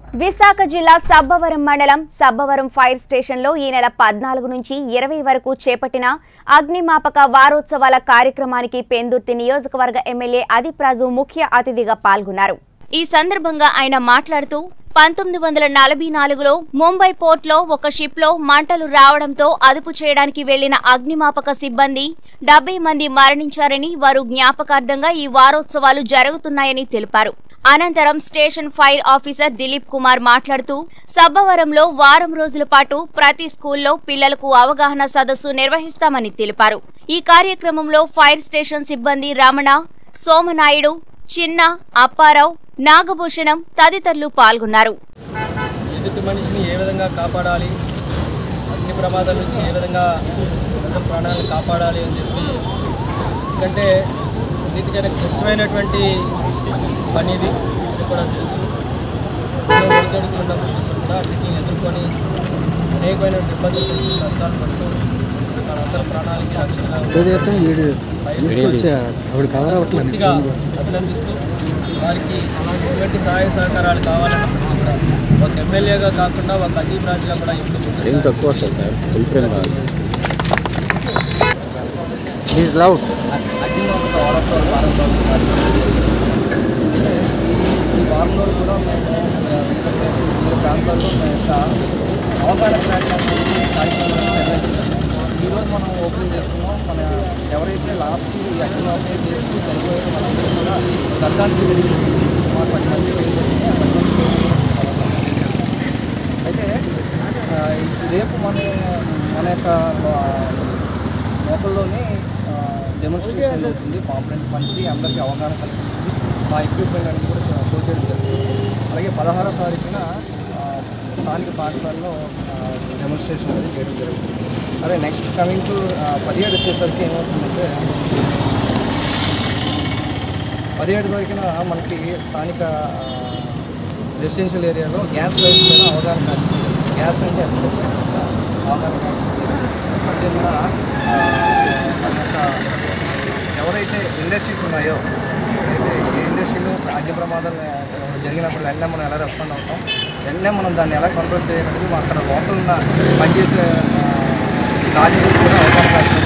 విశాఖ జిల్లా సబ్బవరం మండలం సబ్బవరం ఫైర్ స్టేషన్లో ఈ నెల పద్నాలుగు నుంచి ఇరవై వరకు చేపట్టిన అగ్నిమాపక వారోత్సవాల కార్యక్రమానికి పెందుర్తి నియోజకవర్గ ఎమ్మెల్యే అదిప్రాజు ముఖ్య అతిథిగా పాల్గొన్నారు ఈ సందర్భంగా ఆయన మాట్లాడుతూ పంతొమ్మిది వందల నలభై నాలుగులో ముంబై పోర్ట్లో ఒక షిప్లో మంటలు రావడంతో అదుపు చేయడానికి వెళ్లిన అగ్నిమాపక సిబ్బంది డెబ్బై మంది మరణించారని వారు జ్ఞాపకార్థంగా ఈ వారోత్సవాలు జరుగుతున్నాయని తెలిపారు అనంతరం station fire officer Dilip Kumar మాట్లాడుతూ సబ్బవరంలో వారం రోజుల పాటు ప్రతి స్కూల్లో పిల్లలకు అవగాహన సదస్సు నిర్వహిస్తామని తెలిపారు ఈ కార్యక్రమంలో ఫైర్ స్టేషన్ సిబ్బంది రమణ సోమనాయుడు చిన్న అప్పారావు నాగభూషణం తదితరులు పాల్గొన్నారు ఎదుటి మనిషిని ఏ విధంగా కాపాడాలి అగ్ని ప్రమాదాల నుంచి ఏ విధంగా ప్రజల ప్రాణాలను కాపాడాలి అని చెప్పి ఎందుకంటే అన్నిటికైనా క్లిష్టమైనటువంటి పని ఇది ఇది కూడా తెలుసు ఎన్నో ఒడిదుడుకులు ఉన్నప్పుడు కూడా అన్నిటిని ఎదుర్కొని అనేకమైన ఇబ్బందులు కష్టాలు పడుతూ వాళ్ళందరి ప్రాణాలకి రక్షణగా ఏదైతే వీడు తీసుకొచ్చా ఆవిడ కవర్ అవ్వట్లేదు పూర్తిగా అభినందిస్తూ వారికి ఎటువంటి సహాయ సహకారాలు కావాలని కూడా ఒక ఎమ్మెల్యేగా కాకుండా ఒక అదీప్ రాజుగా కూడా ఎప్పుడు ముందుకు ఏం తక్కువ వస్తుంది సార్ ఫుల్ ఫ్రేమ్ కాదు ఈజ్ లౌడ్ అగ్నిమాపక వారోత్సవాలు వారోత్సవాలు కార్యక్రమం ఈ వారం రోజులు కూడా మేము ఆ, వివిధ ప్లేస్ వివిధ ప్రాంతాల్లో మేము ఒక అవగాహన కార్యక్రమం కార్యక్రమాలను నిర్వహించాము ఈరోజు మనం ఓపెన్ చేస్తున్నాం మన ఎవరైతే లాస్ట్ ఈ అగ్నిమాపక చేస్తూ చనిపోయారో మనందరూ కూడా శ్రద్ధాంజలి జరిగి సుమారు పది మంది పేరు జరిగింది ఆ పది మంది పేరు అయితే ఆ, రేపు మన మన యొక్క ఆ, లోకల్లోనే డెమోన్స్ట్రేషన్ అవుతుంది పాంప్లెంట్ పంచి అందరికీ అవగాహన కల్పిస్తుంది మా ఎక్విప్మెంట్ అన్ని కూడా చూసేయడం జరుగుతుంది అలాగే పదహారో తారీఖున ఆ, స్థానిక పాఠశాలలో డెమోన్స్ట్రేషన్ అనేది చేయడం జరుగుతుంది అదే నెక్స్ట్ కమింగ్ టు పదిహేడు వచ్చేసరికి ఏమవుతుందంటే పదిహేడు తారీఖున మనకి స్థానిక రెసిడెన్షియల్ ఏరియాలో గ్యాస్ లైన్స్ మీద అవగాహన కార్యక్రమం గ్యాస్ అంటే ఎలక్ట్రిసిటీ మీద అవగాహన కార్యక్రమం పద్దెనిమిదిన ఆ, మన యొక్క ఎవరైతే ఇండస్ట్రీస్ ఉన్నాయో అయితే ఏ ఇండస్ట్రీలో అగ్ని ప్రమాదాలు ఆ, జరిగినప్పుడు వెంటనే మనం ఎలా రెస్పాండ్ అవుతాం వెంటనే మనం దాన్ని ఎలా కంట్రోల్ చేయాలనేది మా అక్కడ లోకల్ ఉన్న పనిచేసే కార్మికులకు కూడా అవగాహన కార్యక్రమం